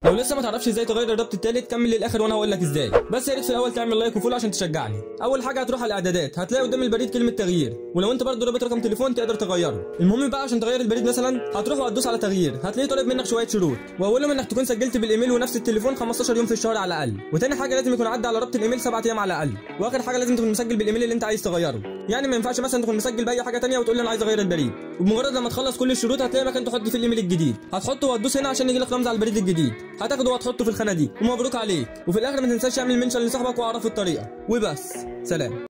لو لسه ما تعرفش ازاي تغير الربط التالت كمل للاخر وانا هقول لك ازاي بس يا ريت في الاول تعمل لايك وفولو عشان تشجعني اول حاجه هتروح على الاعدادات هتلاقي قدام البريد كلمه تغيير ولو انت برضه رابط رقم تليفون تقدر تغيره المهم بقى عشان تغير البريد مثلا هتروح وهتدوس على تغيير هتلاقيه طالب منك شويه شروط واولهم انك تكون سجلت بالايميل ونفس التليفون 15 يوم في الشهر على الاقل وتاني حاجه لازم يكون عدى على ربط الايميل 7 ايام على الاقل واخر حاجه لازم تكون مسجل بالايميل اللي انت عايز تغيره يعني ما ينفعش مثلا تكون مسجل باي حاجه تانية وتقول لي انا عايز اغير البريد وبمجرد لما تخلص كل الشروط هتلاقي مكان تحط فيه الايميل الجديد هتحطه وهتدوس هنا عشان يجي لك رمز على البريد الجديد هتاخده وهتحطه في الخانه دي ومبروك عليك وفي الاخر ما تنساش تعمل منشن لصاحبك وعرفه الطريقه وبس سلام